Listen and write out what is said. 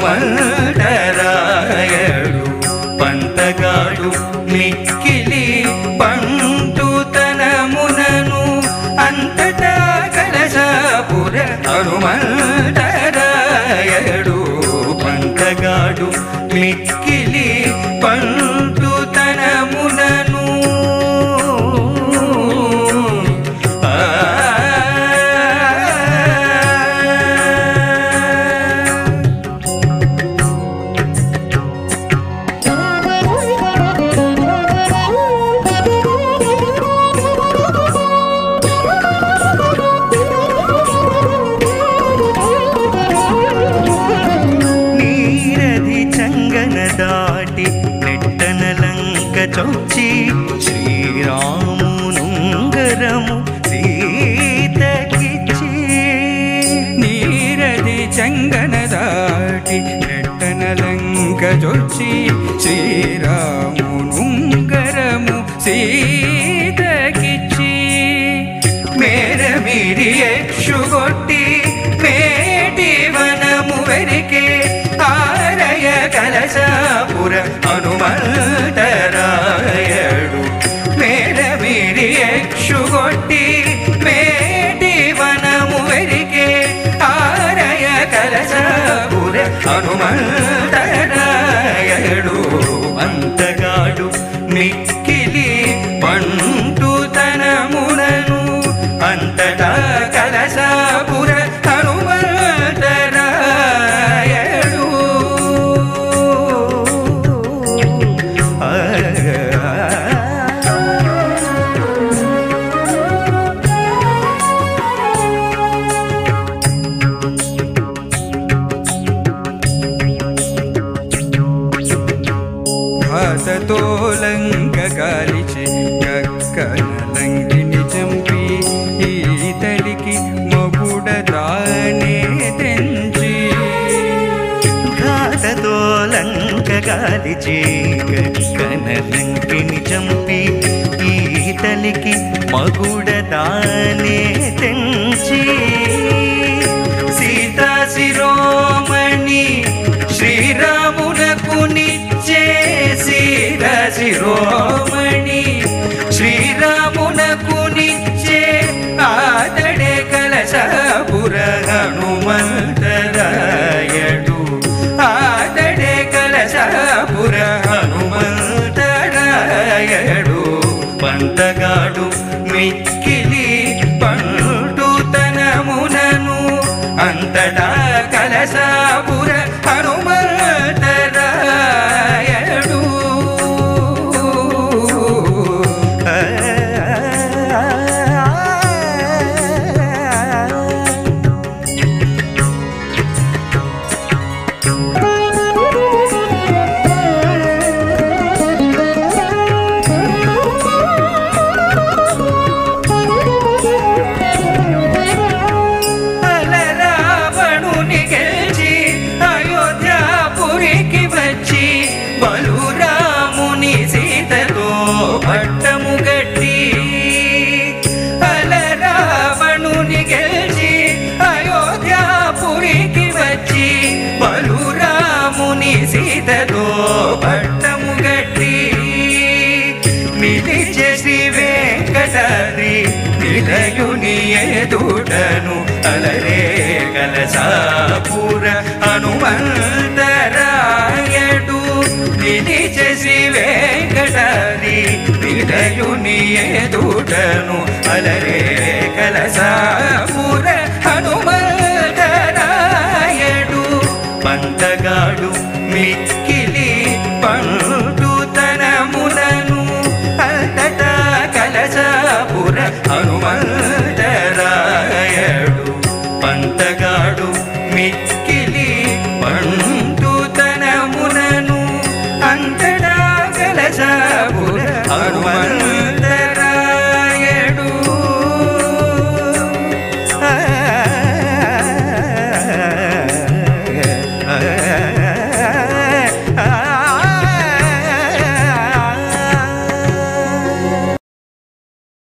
హనుమంతరాయడు పంతగాడు మిక్కిలి పంటు తనమునను అంతటా కలశాపుర హనుమంతరాయడు పంతగాడు మిక్కిలి పంటు తనమునను ఆ నీరది చంగన దాటి నెట్టన లంక చౌచి శ్రీరామునుంగరము సీతకిచ్చి నీరది చంగన దాటి నెట్టన లంక జొచ్చి శ్రీరామునుంగరము సీతకిచ్చి మేర మీరి యక్షుగొట్టి మేటి వనము వెరికే ఆరయ కలశాపుర హనుమంతరాయడు మేర మీరి యక్షుగొట్టి మేటి వనము వెరికే ఆరయ కలశాపుర హనుమంతరాయడు అంతగాడు మిక్కిలి పంటు తనమునను అంతటా కలశాపుర హనుమంతరాయడు ఆ భాతతో లంక కాలిచి కక్కన లంకిని చంపి ఈతడికి మొగుడ తానే తెంచి ఘాతతో లంక గాలిచి కన లంకిని చంపి ఈతలికి మగుడ దానే తెంచి సీతా శిరోమణి శ్రీరామునకు నిచ్చే సీతా శిరోమణి శ్రీరామునకు నిచ్చే ఆతడే కలశపుర హనుమంతరాయడు ఆతడే కలశపుర హనుమంతరాయడు పంతగాడు మిక్కిలి పండు తనమునను అంతటా కలశాపుర హనుమంతరాయడు అలరావణుని గెలిచి అయోధ్యాపురికి వచ్చి బలురాముని సీతతో పట్టము గట్టి అలరావణుని గెలిచి అయోధ్యాపురికి వచ్చి బలురాముని సీతతో పట్టము గట్టి నిలిచే శ్రీ వెంకటాద్రి నిలయుని ఎదుటను అలరే కలసాపుర హనుమంతరాయడు నిలిచే శ్రీ వెంకటాద్రి నిలయుని ఎదుటను అలరే